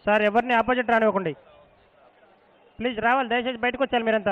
Sir ఎవరిని opposite రానివ్వకండి please రావాలి దయచేసి బయటకు వచ్చారు మీరంతా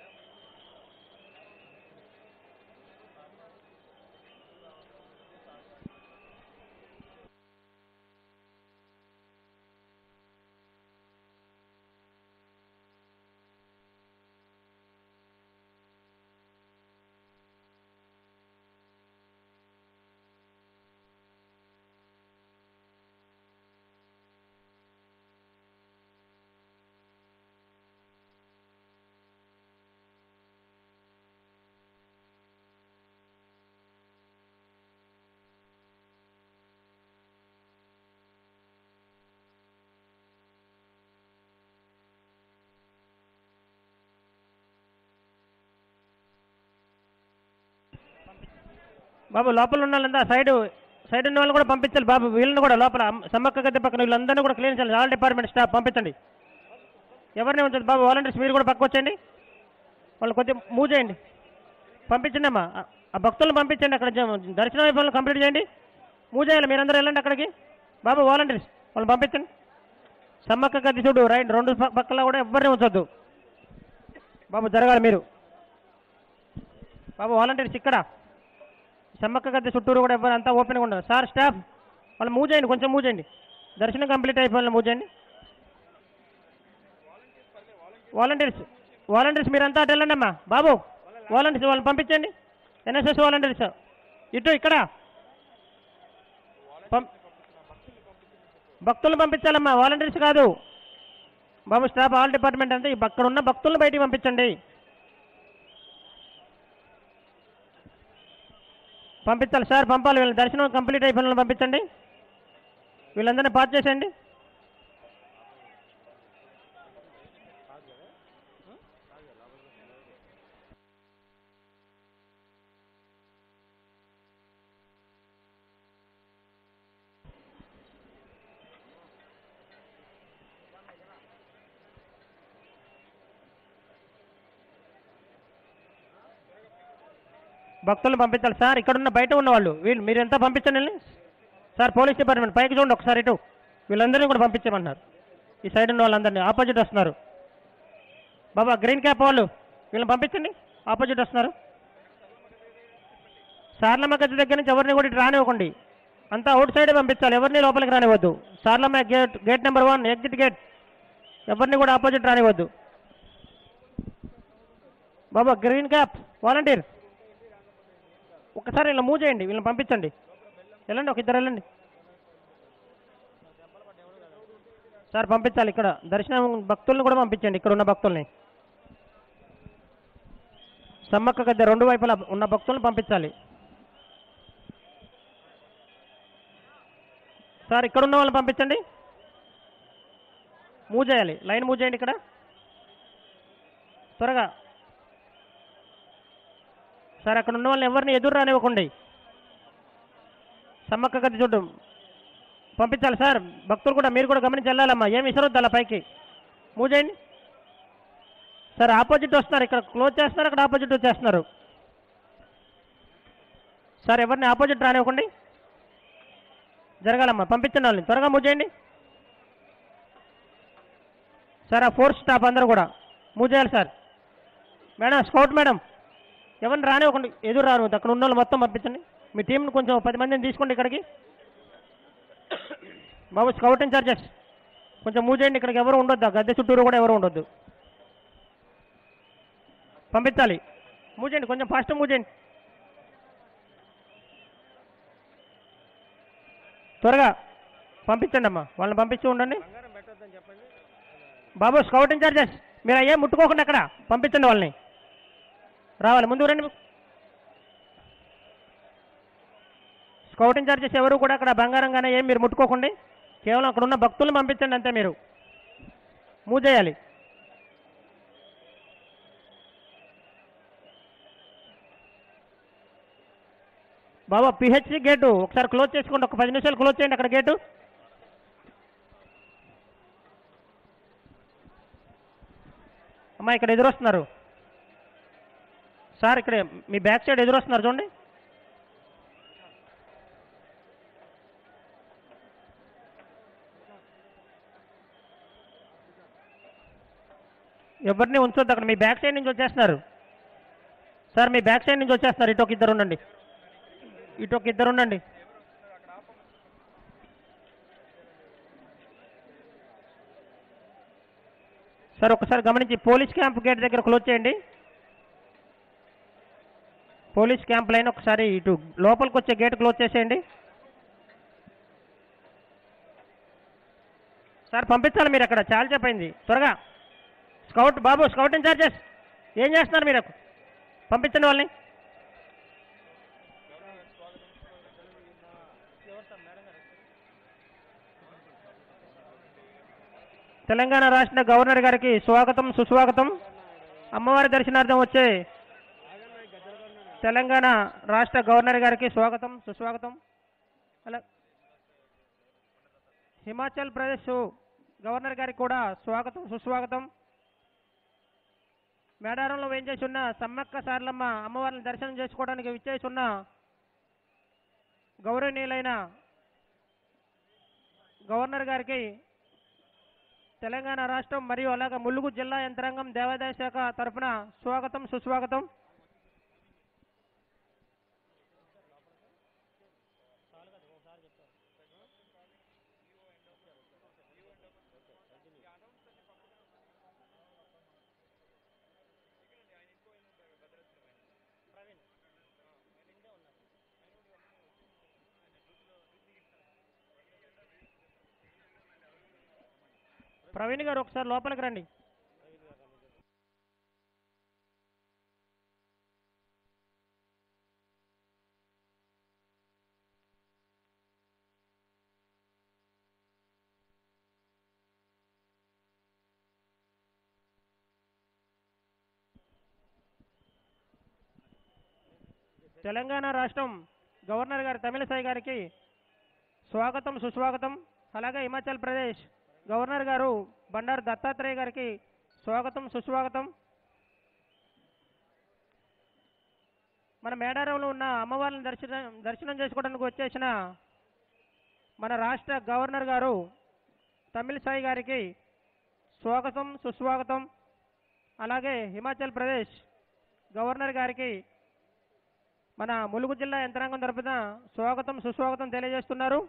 బాబు లోపల ఉన్న వాళ్ళంతా సైడ్ సైడ్ ఉన్న వాళ్ళు కూడా పంపించాలి బాబు వీళ్ళని కూడా లోపల అమ్మ- సమ్మక్క గద్దె పక్కన వీళ్ళందరినీ కూడా క్లీన్ చేయాలి ఆల్ డిపార్ట్మెంట్ స్టాఫ్ పంపించండి ఎవరిని ఉంచండి బాబు వాలంటీర్స్ మీరు కూడా పక్క వచ్చేయండి వాళ్ళు కొద్దిగా మూవ్ చేయండి పంపించండి అమ్మా ఆ- ఆ భక్తులను పంపించండి అక్కడ జ- దర్శనం అయిపోయిన కంప్లీట్ చేయండి మూవ్ చేయాలి మీరందరూ వెళ్ళండి అక్కడికి బాబు వాలంటీర్స్ వాళ్ళు పంపించండి సమ్మక్క గద్దె చూడు రైట్ రెండు ప- పక్కల కూడా ఎవరిని ఉంచొద్దు బాబు జరగాలి మీరు బాబు వాలంటీర్స్ ఇక్కడ సమ్మక్క గద్దె చుట్టూరు కూడా ఎవరు అంతా ఓపెన్గా ఉండదు సార్ స్టాఫ్ వాళ్ళు మూవ్ చేయండి కొంచెం మూవ్ చేయండి దర్శనం కంప్లీట్ అయిపోయిన మూవ్ చేయండి వాలంటీర్స్ వాలంటీర్స్ మీరంతా అటు వెళ్ళండి అమ్మా బాబు వాలంటీర్స్ వాళ్ళని పంపించండి ఎన్ఎస్ఎస్ వాలంటీర్స్ ఇటు ఇక్కడ పం- భక్తులను పంపించాలమ్మా వాలంటీర్స్ కాదు బాబు స్టాఫ్ ఆల్ డిపార్ట్మెంట్ అంతా ఈ అక్కడ ఉన్న భక్తులను బయటికి పంపించండి పంపించాలి సార్ పంపాలి వీళ్ళ దర్శనం కంప్లీట్ అయిపోయిన వాళ్ళని పంపించండి వీళ్ళందరినీ పాస్ చేసేయండి భక్తులను పంపించాలి సార్ ఇక్కడ ఉన్న బయట ఉన్న వాళ్ళు వీళ్ళు మీరు ఎంత పంపించండి వీళ్ళని. సార్ పోలీస్ డిపార్ట్మెంట్ పైకి చూడండి ఒకసారి ఇటు వీళ్ళందరినీ కూడా పంపించమన్నారు ఈ సైడ్ ఉన్న వాళ్ళందరినీ ఆపోజిట్ వస్తున్నారు బాబా గ్రీన్ క్యాప్ వాళ్ళు వీళ్ళని పంపించండి ఆపోజిట్ వస్తున్నారు సార్లమ్మ గది దగ్గర నుంచి ఎవరిని కూడా ఇటు రానివ్వకండి అంతా అవుట్ సైడే పంపించాలి ఎవరిని లోపలికి రానివ్వద్దు Saralamma gate gate number one exit gate ఎవరిని కూడా ఆపోజిట్ రానివ్వద్దు బాబా గ్రీన్ క్యాప్ వాలంటీర్ ఒక్కసారి వీళ్ళని మూవ్ చేయండి వీళ్ళని పంపించండి వెళ్ళండి ఒక ఇద్దరు వెళ్ళండి సార్ పంపించాలి ఇక్కడ దర్శనం భక్తుల్ని కూడా పంపించండి ఇక్కడ ఉన్న భక్తుల్ని సమ్మక్క గద్దె రెండు వైపులా ఉన్న భక్తుల్ని పంపించాలి సార్ ఇక్కడ ఉన్న వాళ్ళని పంపించండి మూవ్ చేయాలి లైన్ మూవ్ చేయండి ఇక్కడ త్వరగా సార్ అక్కడ ఉన్న వాళ్ళని ఎవరిని ఎదురు రానివ్వకండి సమ్మక్క గది చూడడం పంపించాలి సార్ భక్తులు కూడా మీరు కూడా గమనించి వెళ్ళాలమ్మా ఏమి విసరొద్దు అలా పైకి మూవ్ చేయండి సార్ ఆపోజిట్ వస్తున్నారు ఇక్కడ క్లోజ్ చేస్తున్నారు అక్కడ ఆపోజిట్ వచ్చేస్తున్నారు సార్ ఎవరిని ఆపోజిట్ రానివ్వకండి జరగాలమ్మా పంపించండి వాళ్ళని త్వరగా మూవ్ చేయండి సార్ ఆ ఫోర్స్ స్టాఫ్ అందరూ కూడా మూవ్ చేయాలి సార్ మేడం స్కౌట్ మేడం ఎవరిని రానివ్వకండి ఎదురు రాను అక్కడ ఉన్న వాళ్ళు మొత్తం పంపించండి మీ టీంని కొంచెం పది మందిని తీసుకోండి ఇక్కడికి బాబు స్కౌట్ ఇన్ఛార్జెస్ కొంచెం మూవ్ చేయండి ఇక్కడికి ఎవరు ఉండొద్దు ఆ గద్దె చుట్టూరు కూడా ఎవరు ఉండొద్దు పంపించాలి మూవ్ చేయండి కొంచెం ఫాస్ట్ మూవ్ చేయండి త్వరగా పంపించండి అమ్మా వాళ్ళని పంపించి ఉండండి బాబు స్కౌట్ ఇన్ఛార్జెస్ మీరు అయ్యే ముట్టుకోకుండా అక్కడ పంపించండి వాళ్ళని రావాలి ముందు రండి స్కౌట్ ఇన్ఛార్జెస్ ఎవరు కూడా అక్కడ బంగారంగానే ఏం మీరు ముట్టుకోకండి కేవలం అక్కడ ఉన్న భక్తులను పంపించండి అంతే మీరు మూవ్ చేయాలి బాబా పిహెచ్సి గేటు ఒకసారి క్లోజ్ చేసుకోండి ఒక పది నిమిషాలు క్లోజ్ చేయండి అక్కడ గేటు అమ్మా ఇక్కడ ఎదురొస్తున్నారు సార్ ఇక్కడ మీ బ్యాక్ సైడ్ ఎదురొస్తున్నారు చూడండి ఎవరిని ఉంచొద్దు అక్కడ మీ బ్యాక్ సైడ్ నుంచి వచ్చేస్తున్నారు సార్ మీ బ్యాక్ సైడ్ నుంచి వచ్చేస్తున్నారు ఇటు ఒక ఇద్దరు ఉండండి ఇటు ఒక ఇద్దరు ఉండండి సార్ ఒకసారి గమనించి పోలీస్ క్యాంప్ గేట్ దగ్గర క్లోజ్ చేయండి పోలీస్ క్యాంప్ లైన్ ఒకసారి ఇటు లోపలికి వచ్చే గేట్ క్లోజ్ చేసేయండి సార్ పంపించాలి మీరు అక్కడ చాలా చెప్పింది త్వరగా స్కౌట్ బాబు స్కౌట్ ఇన్ఛార్జెస్ ఏం చేస్తున్నారు మీరు పంపించండి వాళ్ళని తెలంగాణ రాష్ట్ర గవర్నర్ గారికి స్వాగతం సుస్వాగతం అమ్మవారి దర్శనార్థం వచ్చే తెలంగాణ రాష్ట్ర గవర్నర్ గారికి స్వాగతం సుస్వాగతం అలా హిమాచల్ ప్రదేశ్ గవర్నర్ గారికి కూడా స్వాగతం సుస్వాగతం మేడారంలో వేయించేసి ఉన్న సమ్మక్క సారలమ్మ అమ్మవారిని దర్శనం చేసుకోవడానికి విచ్చేసి ఉన్న గౌరవనీయులైన గవర్నర్ గారికి తెలంగాణ రాష్ట్రం మరియు అలాగే ములుగు జిల్లా యంత్రాంగం దేవాదాయ శాఖ తరఫున స్వాగతం సుస్వాగతం ప్రవీణ్ గారు ఒకసారి లోపలికి రండి తెలంగాణ రాష్ట్రం గవర్నర్ గారు తమిళసాయి గారికి స్వాగతం సుస్వాగతం అలాగే హిమాచల్ ప్రదేశ్ గవర్నర్ గారు బండారు దత్తాత్రేయ గారికి స్వాగతం సుస్వాగతం మన మేడారంలో ఉన్న అమ్మవారిని దర్శనం దర్శనం చేసుకోవడానికి వచ్చేసిన మన రాష్ట్ర గవర్నర్ గారు తమిళసాయి గారికి స్వాగతం సుస్వాగతం అలాగే హిమాచల్ ప్రదేశ్ గవర్నర్ గారికి మన ములుగు జిల్లా యంత్రాంగం తరపున స్వాగతం సుస్వాగతం తెలియజేస్తున్నారు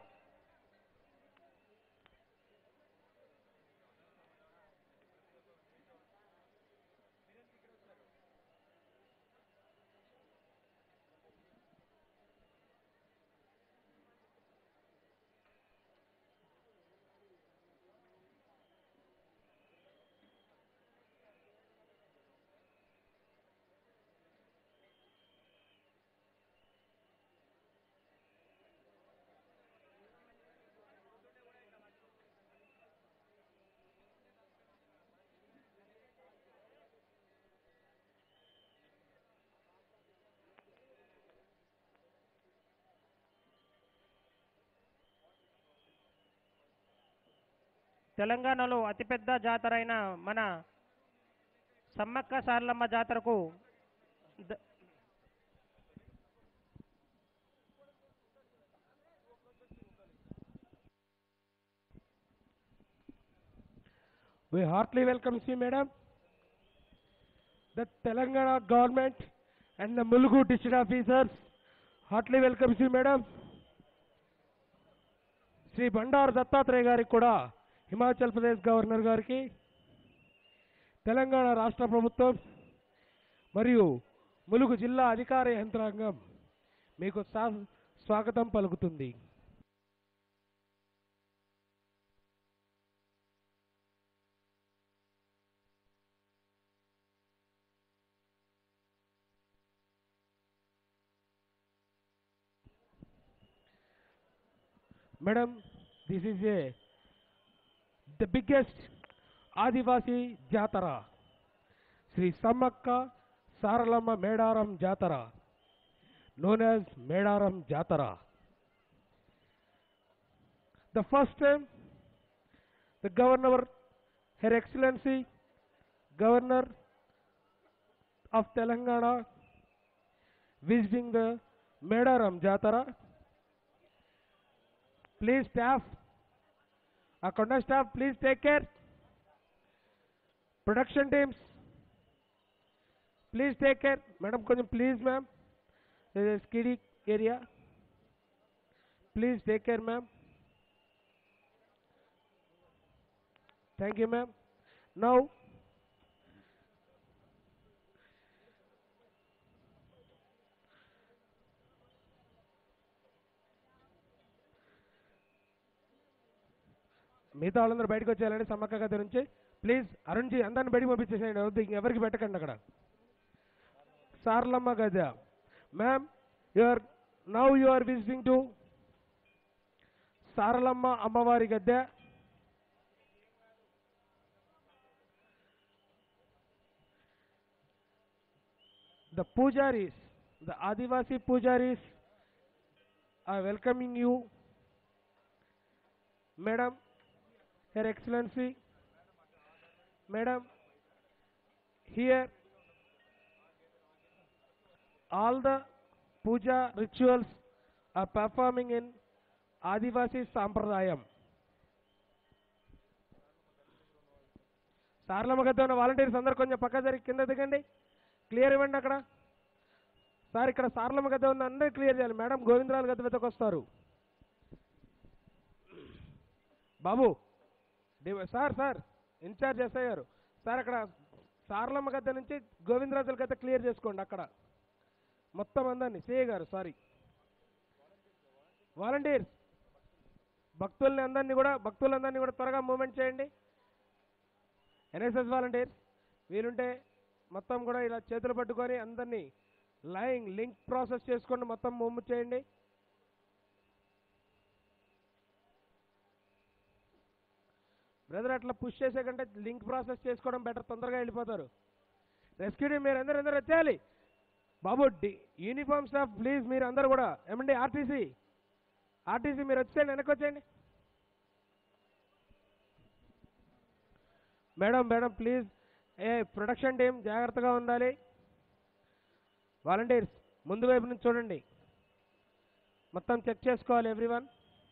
తెలంగాణలో అతిపెద్ద జాతర అయిన మన సమ్మక్క సారలమ్మ జాతరకు the- We heartily welcome you, madam. The Telangana government and the Mulugu district officers heartily welcomes you, madam. Shri Bandaru Dattatreya గారికి కూడా హిమాచల్ ప్రదేశ్ గవర్నర్ గారికి తెలంగాణ రాష్ట్ర ప్రభుత్వం మరియు ములుగు జిల్లా అధికార యంత్రాంగం మీకు స్వా- స్వాగతం పలుకుతుంది Madam, this is a the biggest Adivasi Jatara, Sri Samakka Saralama Medaram Jatara, known as Medaram Jatara. The first time, the Governor, Her Excellency, Governor of Telangana, visiting the Medaram Jatara, Please staff, Akonda staff, please take care. Production teams, please take care madam కొంచెం please ma'am skiddy area please take care ma'am thank you ma'am now మిగతా వాళ్ళందరూ బయటకు వచ్చేయాలండి సమ్మక్క గది నుంచి please అరుణ్జీ అందరిని బయటకు పంపించేసేయండి వద్దు ఇంకెవరికి పెట్టకండి అక్కడ సార్లమ్మ గద ma'am your now you are visiting to Saralamma అమ్మవారి గద్దె the pujaris, the Adivasi pujaris are welcoming you. Madam, Her Excellency, Madam, here all the puja rituals are performing in Adivasi Sampradayam. Sarlamma గద్ద ఉన్న వాలంటీర్స్ అందరు కొంచెం పక్క జరిగి కింద దిగండి క్లియర్ ఇవ్వండి అక్కడ సార్ ఇక్కడ సార్లమ్మ గద్ద ఉంది అందరూ క్లియర్ చేయాలి మేడం గోవిందరాలు గద్ద వెతకు వస్తారు బాబు డి- సార్ సార్ ఇన్ఛార్జ్ ఎస్ఐ గారు సార్ అక్కడ సార్లమ్మ గద్ద నుంచి గోవిందరాజుల గద్ద క్లియర్ చేసుకోండి అక్కడ మొత్తం అందరినీ సిఐ గారు సారీ వాలంటీర్స్ భక్తుల్ని అందరినీ కూడా భక్తులందరినీ కూడా త్వరగా మూవ్మెంట్ చేయండి ఎన్ఎస్ఎస్ వాలంటీర్స్ వీలుంటే మొత్తం కూడా ఇలా చేతులు పట్టుకొని అందరినీ లైన్ లింక్ ప్రాసెస్ చేసుకొని మొత్తం మూవ్ చేయండి బ్రదర్ అట్లా పుష్ చేసే కంటే లింక్ ప్రాసెస్ చేసుకోవడం బెటర్ తొందరగా వెళ్ళిపోతారు రెస్క్యూ టీం మీరు అందరూ అందరూ వచ్చేయాలి బాబు డి యూనిఫామ్ స్టాఫ్ ప్లీజ్ మీరు అందరూ కూడా ఏమండి ఆర్టీసీ ఆర్టీసీ మీరు వచ్చేయండి వెనక్కి వచ్చేయండి madam madam please a production team జాగ్రత్తగా ఉండాలి వాలంటీర్స్ ముందు వైపు నుంచి చూడండి మొత్తం చెక్ చేసుకోవాలి everyone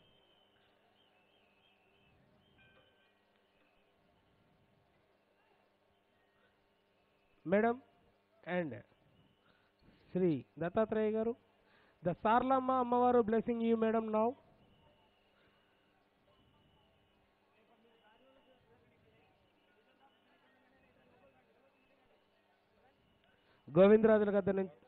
madam and Shri Dattatreya గారు ద సార్లమ్మ అమ్మవారు బ్లెస్సింగ్ యూ మేడం నౌ గోవిందరాజుల గద్ద నుంచి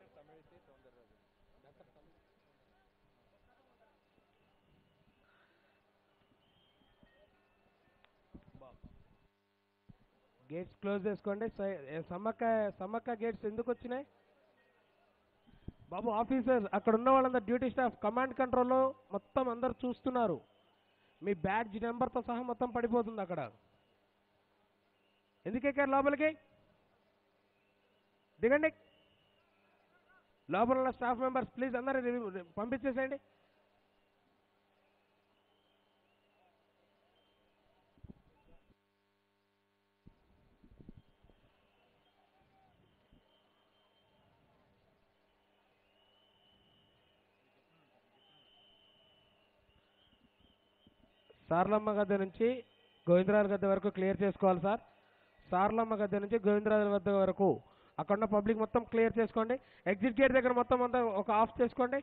గేట్స్ క్లోజ్ చేసుకోండి సై- ఏ సమ్మక్క సమ్మక్క గేట్స్ ఎందుకు వచ్చినాయి బాబు ఆఫీసర్ అక్కడ ఉన్న వాళ్ళందరూ డ్యూటీ స్టాఫ్ కమాండ్ కంట్రోల్లో మొత్తం అందరు చూస్తున్నారు మీ బ్యాడ్జ్ నెంబర్తో సహా మొత్తం పడిపోతుంది అక్కడ ఎందుకు ఎక్కారు లోపలికి దిగండి లోపల ఉన్న స్టాఫ్ మెంబర్స్ ప్లీజ్ అందరూ రివి- పంపించేసేయండి సార్లమ్మ గద్దె నుంచి గోవిందరాజు గద్దె వరకు క్లియర్ చేసుకోవాలి సార్ సార్లమ్మ గద్దె నుంచి గోవిందరాజు గద్దె వరకు అక్కడ ఉన్న పబ్లిక్ మొత్తం క్లియర్ చేసుకోండి ఎగ్జిట్ గేట్ దగ్గర మొత్తం అంతా ఒక ఆఫ్ చేసుకోండి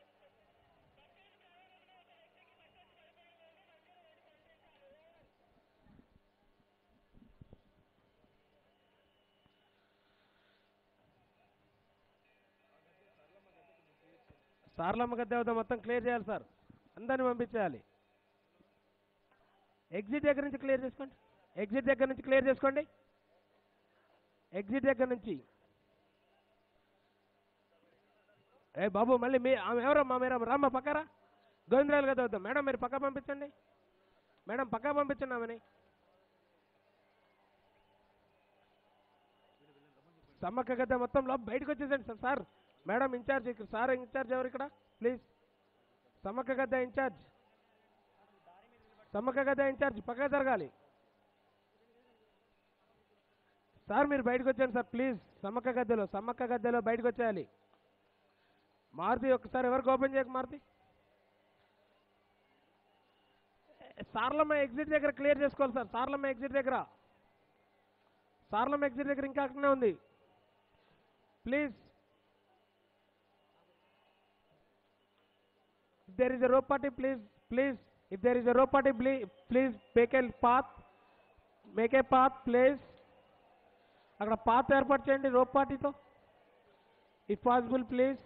సార్లమ్మ గద్దె వద్ద మొత్తం క్లియర్ చేయాలి సార్ అందరిని పంపించేయాలి ఎగ్జిట్ దగ్గర నుంచి క్లియర్ చేసుకోండి ఎగ్జిట్ దగ్గర నుంచి క్లియర్ చేసుకోండి ఎగ్జిట్ దగ్గర నుంచి ఏ బాబు మళ్ళీ మీ ఆమె ఎవరమ్మా మీరు రామ్మ పక్కరా గోవిందరాలు కదా వద్దాం మేడం మీరు పక్క పంపించండి మేడం పక్క పంపించండి ఆమెని సమ్మక్క గద్ద మొత్తం లోపు బయటకు వచ్చేసండి సార్ సార్ మేడం ఇన్ఛార్జ్ ఇక్కడ సార్ ఇన్ఛార్జ్ ఎవరు ఇక్కడ ప్లీజ్ సమ్మక్క గద్ద ఇన్ఛార్జ్ సమ్మక్క గద్ద ఇన్ఛార్జ్ పక్క జరగాలి సార్ మీరు బయటకు వచ్చాను సార్ ప్లీజ్ సమ్మక్క గద్దెలో సమ్మక్క గద్దెలో బయటకు వచ్చేయాలి మారుతి ఒక్కసారి ఎవరికి ఓపెన్ చేయక మారుతి సార్లమ్మ ఎగ్జిట్ దగ్గర క్లియర్ చేసుకోవాలి సార్ సార్లమ్మ ఎగ్జిట్ దగ్గర సార్లమ్మ ఎగ్జిట్ దగ్గర ఇంకా అక్కడనే ఉంది please If there is a rope party, please, please. If there is a rope party, please, please make a path. Make a path, please. అక్కడ పాత్ ఏర్పాటు చేయండి రోప్ పార్టీతో ఇఫ్ పాసిబుల్ ప్లీజ్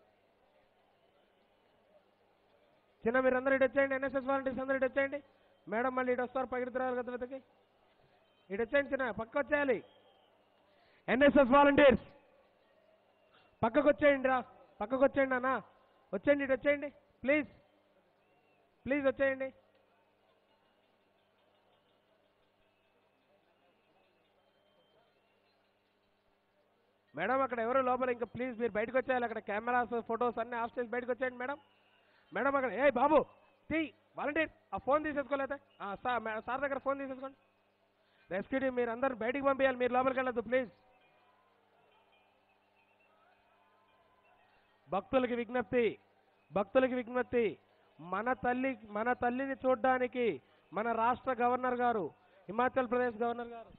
చిన్న మీరు అందరూ ఇటు వచ్చేయండి ఎన్ఎస్ఎస్ వాలంటీర్స్ అందరూ ఇటు వచ్చేయండి మేడం మళ్ళీ ఇటు వస్తారు పగిలితురారు కదా వెతకి ఇటు వచ్చేయండి చిన్న పక్క వచ్చేయాలి ఎన్ఎస్ఎస్ వాలంటీర్స్ పక్కకు వచ్చేయండి రా పక్కకు వచ్చేయండి అన్న వచ్చేయండి ఇటు వచ్చేయండి ప్లీజ్ ప్లీజ్ వచ్చేయండి మేడం అక్కడ ఎవరు లోపల ఇంకా ప్లీజ్ మీరు బయటకు వచ్చేయాలి అక్కడ కెమెరాస్ ఫొటోస్ అన్ని ఆఫ్ చేసి బయటకు వచ్చేయండి మేడం మేడం అక్కడ ఏ బాబు తీ వాలంటీర్ ఆ ఫోన్ తీసేసుకోలేదా ఆ, సార్ మే- సార్ దగ్గర ఫోన్ తీసేసుకోండి రెస్క్యూ టీం మీరు అందరు బయటికి పంపించాలి మీరు లోపలికి వెళ్ళొద్దు ప్లీజ్ భక్తులకి విజ్ఞప్తి భక్తులకి విజ్ఞప్తి మన తల్లి మన తల్లిని చూడడానికి మన రాష్ట్ర గవర్నర్ గారు హిమాచల్ ప్రదేశ్ గవర్నర్ గారు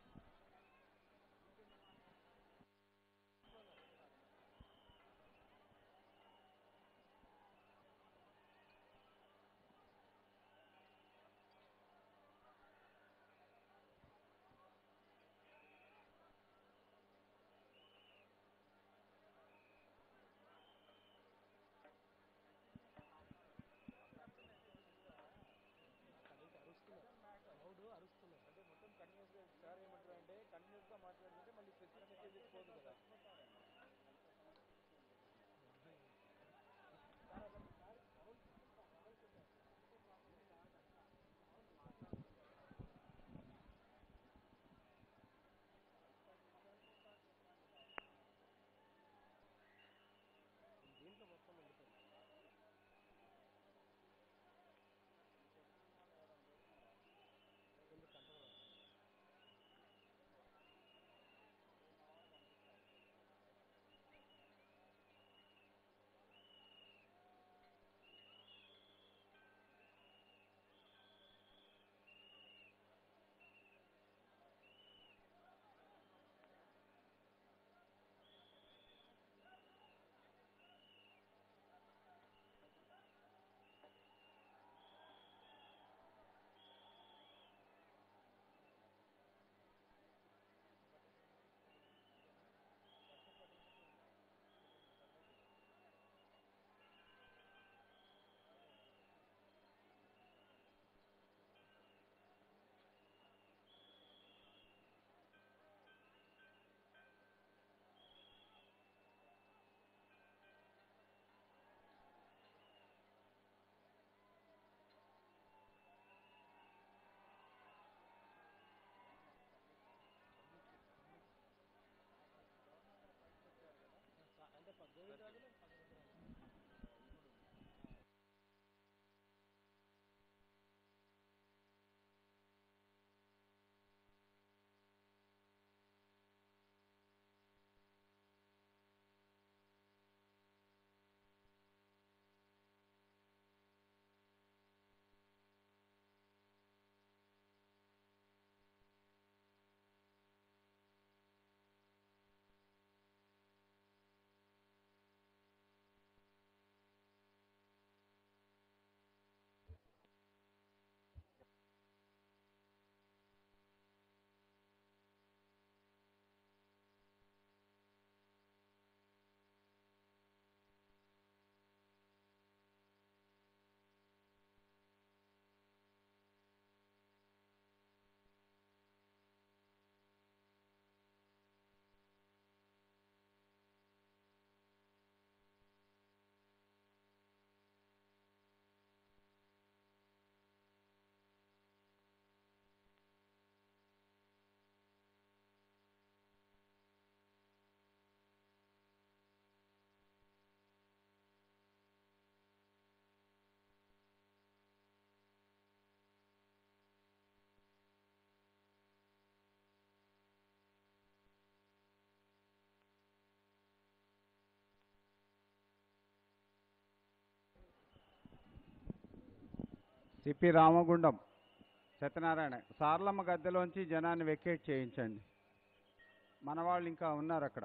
సిపి రామగుండం సత్యనారాయణ సార్లమ్మ గద్దెలోంచి జనాన్ని వెకేట్ చేయించండి మన వాళ్ళు ఇంకా ఉన్నారు అక్కడ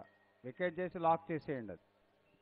వికెట్ చేసి లాక్ చేసేయండి అది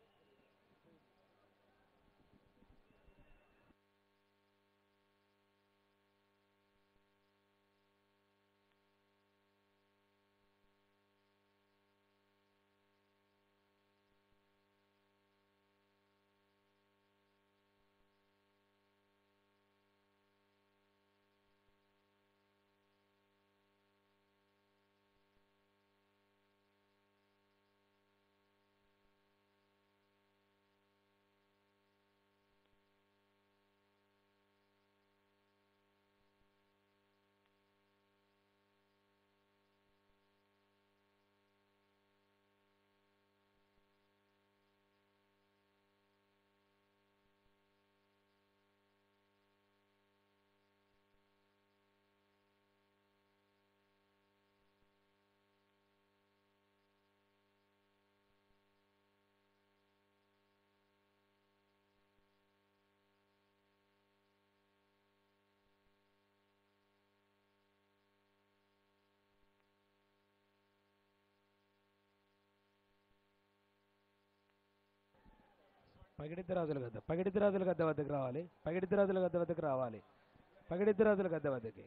పగిడిద్ది రాజుల గద్ద పగిడిద్ది రాజుల గద్ద వద్దకు రావాలి పగిడిద్ది రాజుల గద్ద వద్దకు రావాలి పగిడిద్ది రాజుల గద్ద వద్దకి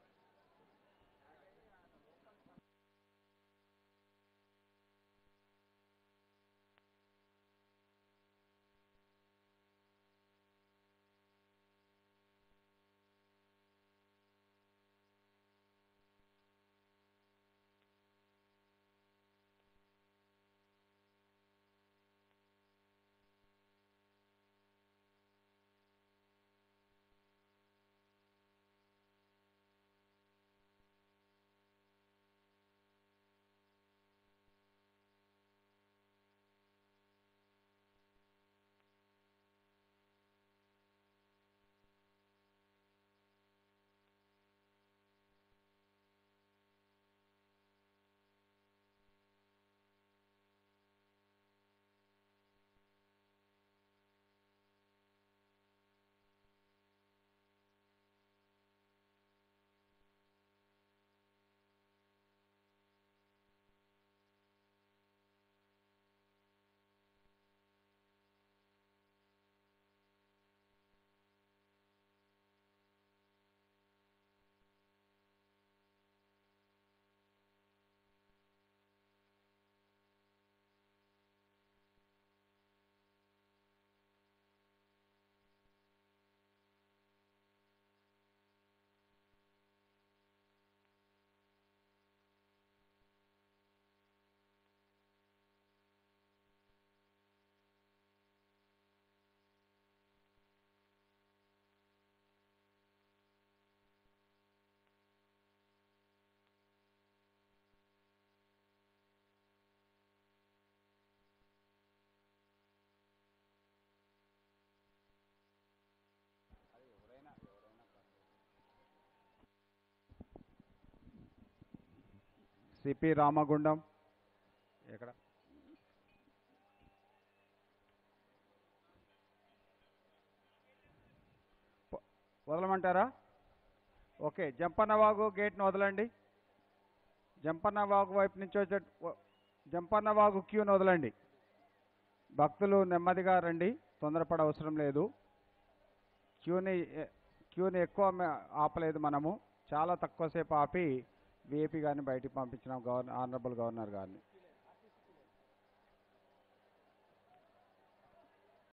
సిపి రామగుండం ఎక్కడ ప- వదలమంటారా ఓకే జంపన్నవాగు గేట్ను వదలండి జంపన్నవాగు వైపు నుంచి వచ్చే వ- జంపన్నవాగు క్యూను వదలండి భక్తులు నెమ్మదిగా రండి తొందరపడ అవసరం లేదు క్యూని ఎ- క్యూని ఎక్కువ మ- ఆపలేదు మనము చాలా తక్కువసేపు ఆపి విఐపి గారిని బయటికి పంపించినాం గవర్న ఆనరబుల్ గవర్నర్ గారిని